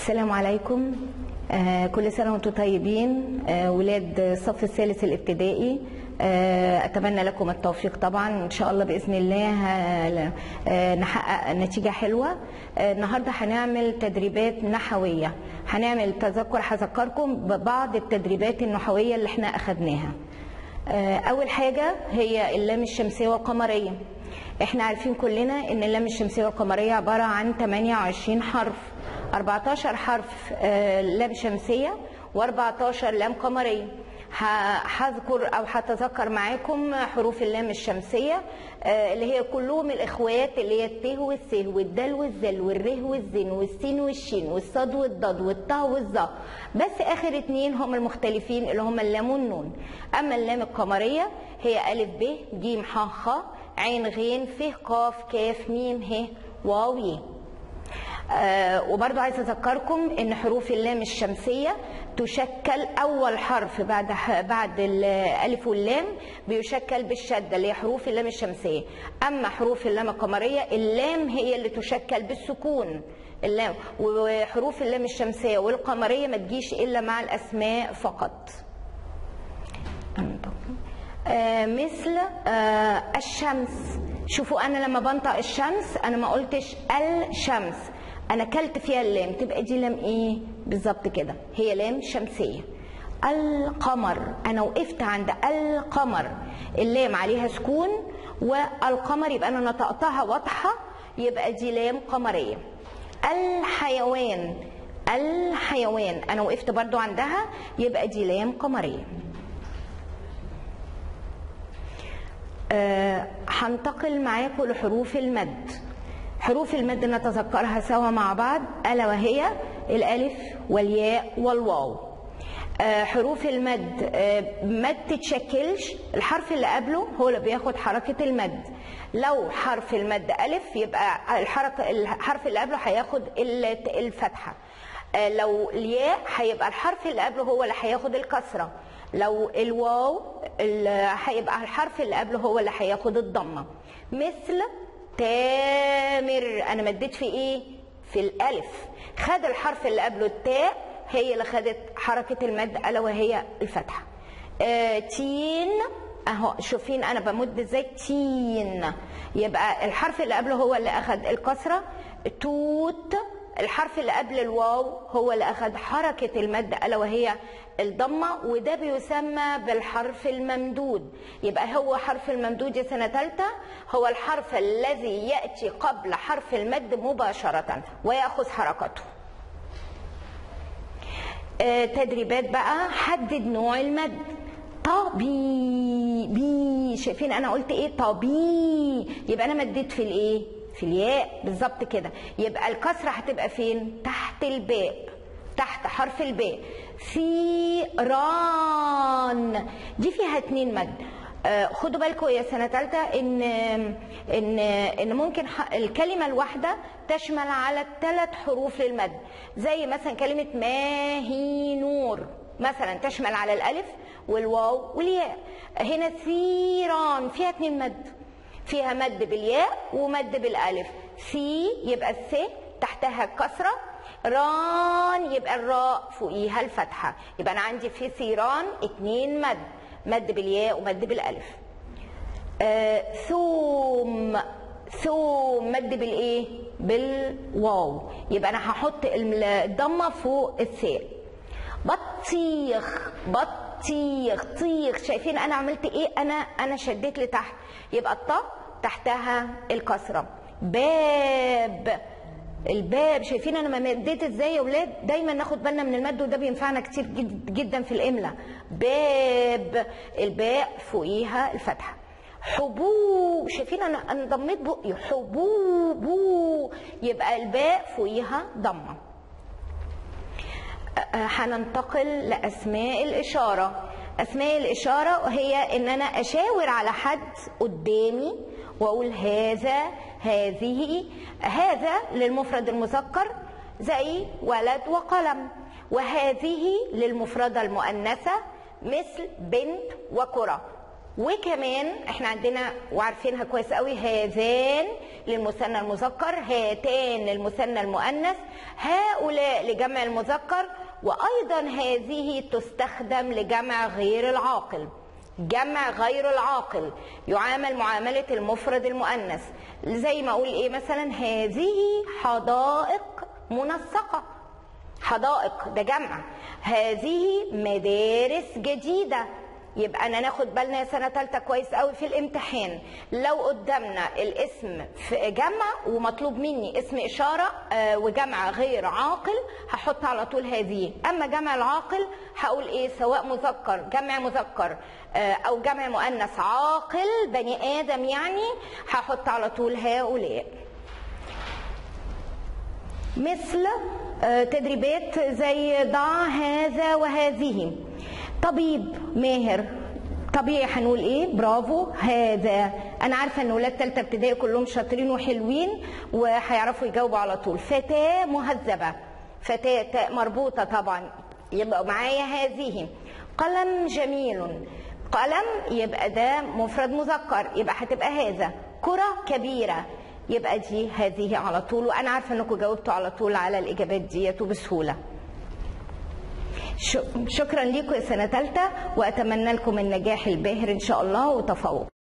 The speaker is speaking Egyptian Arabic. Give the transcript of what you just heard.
السلام عليكم آه كل سنة وانتم طيبين آه ولاد الصف الثالث الابتدائي آه أتمنى لكم التوفيق طبعا إن شاء الله بإذن الله آه آه نحقق نتيجة حلوة آه النهاردة هنعمل تدريبات نحوية هنعمل تذكر هذكركم ببعض التدريبات النحوية اللي احنا أخدناها آه أول حاجة هي اللام الشمسية والقمرية احنا عارفين كلنا ان اللام الشمسية والقمرية عبارة عن 28 حرف 14 حرف آه، لام شمسية و14 لام قمرية ه- هذكر او هتذكر معاكم حروف اللام الشمسيه آه، اللي هي كلهم الاخوات اللي هي الت والس والدال والذل والره والزين والسين والشين والصاد والضاد والطاء والظا بس اخر اتنين هم المختلفين اللي هم اللام والنون اما اللام القمريه هي الف ب ج ح خ عين غين ف ق كاف ميم ه واو ي آه وبرضو عايزه اذكركم ان حروف اللام الشمسيه تشكل اول حرف بعد ح- بعد الالف واللام بيشكل بالشده اللي هي حروف اللام الشمسيه اما حروف اللام القمريه اللام هي اللي تشكل بالسكون اللام وحروف اللام الشمسيه والقمريه ما تجيش الا مع الاسماء فقط آه، مثل آه، الشمس شوفوا انا لما بنطق الشمس انا ما قلتش الشمس انا كلت فيها اللام تبقى دي لام ايه بالظبط كده هي لام شمسيه القمر انا وقفت عند القمر اللام عليها سكون والقمر يبقى انا نطقتها واضحه يبقى دي لام قمريه الحيوان الحيوان انا وقفت برضو عندها يبقى دي لام قمريه آه، هنتقل معاكم لحروف المد حروف المد نتذكرها سوا مع بعض ألا وهي الألف والياء والواو آه، حروف المد آه، ما تتشكلش الحرف اللي قبله هو اللي بياخد حركة المد لو حرف المد ألف يبقى الحركة الحرف اللي قبله هياخد ال- الفتحة آه، لو الياء هيبقى الحرف اللي قبله هو اللي هياخد الكسرة لو الواو ال- هيبقى الحرف اللي قبله هو اللي هياخد الضمة مثل تامر انا مديت في ايه في الالف خد الحرف اللي قبله التاء هي اللي خدت حركة المد الا وهي الفتحة آه تين اهو شوفين انا بمد ازاي تين يبقى الحرف اللي قبله هو اللي اخد الكسرة توت الحرف اللي قبل الواو هو اللي اخذ حركه المد الا وهي الضمه وده بيسمى بالحرف الممدود يبقى هو حرف الممدود يا سنه ثالثه هو الحرف الذي ياتي قبل حرف المد مباشره وياخذ حركته آه، تدريبات بقى حدد نوع المد طبي بي شايفين انا قلت ايه طبي يبقى انا مديت في الايه في الياء بالظبط كده يبقى الكسره هتبقى فين تحت الباء تحت حرف الباء ثيران دي فيها اتنين مد آه، خدوا بالكم يا سنه ثالثه ان ان ان ممكن ح- الكلمه الواحده تشمل على الثلاث حروف للمد زي مثلا كلمه ما هي نور مثلا تشمل على الالف والواو والياء هنا ثيران فيها اتنين مد فيها مد بالياء ومد بالالف في يبقى الس تحتها الكسره ران يبقى الراء فوقيها الفتحه يبقى انا عندي في ثيران اتنين مد مد بالياء ومد بالالف آه ثوم ثوم مد بالايه بالواو يبقى انا هحط الم- الضمه فوق الثاء بطيخ بطيخ طيخ شايفين انا عملت ايه انا انا شديت لتحت يبقى الطاء تحتها الكسره باب الباب شايفين انا ما مديت ازاي يا ولاد دايما ناخد بالنا من المد وده بينفعنا كتير جد جدا في الاملاء باب الباء فوقيها الفتحه حبوب شايفين انا انا ضميت بقي حبوب يبقى الباء فوقيها ضمه هننتقل لأسماء الإشارة أسماء الإشارة هي إن أنا أشاور على حد قدامي وأقول هذا هذه هذا للمفرد المذكر زي ولد وقلم وهذه للمفردة المؤنثة مثل بنت وكرة وكمان احنا عندنا وعارفينها كويس قوي هذان للمثنى المذكر هاتان للمثنى المؤنث هؤلاء لجمع المذكر وايضا هذه تستخدم لجمع غير العاقل جمع غير العاقل يعامل معاملة المفرد المؤنث زي ما اقول ايه مثلا هذه حدائق منسقة حدائق ده جمع هذه مدارس جديدة يبقى انا ناخد بالنا يا سنه ثالثه كويس قوي في الامتحان لو قدامنا الاسم في جمع ومطلوب مني اسم اشاره آه، وجمع غير عاقل هحط على طول هذه اما جمع العاقل هقول ايه سواء مذكر جمع مذكر آه، او جمع مؤنث عاقل بني ادم يعني هحط على طول هؤلاء مثل آه، تدريبات زي ضع هذا وهذه طبيب ماهر طبيعي هنقول ايه برافو هذا انا عارفه ان ولاد ثالثه ابتدائي كلهم شاطرين وحلوين وهيعرفوا يجاوبوا على طول فتاه مهذبه فتاه تاء مربوطه طبعا يبقى معايا هذه قلم جميل قلم يبقى ده مفرد مذكر يبقى هتبقى هذا كرة كبيرة يبقى دي هذه على طول وانا عارفه انكم جاوبتوا على طول على الاجابات ديت وبسهوله شكرا لكم يا سنه ثالثه واتمنى لكم النجاح الباهر ان شاء الله وتفوق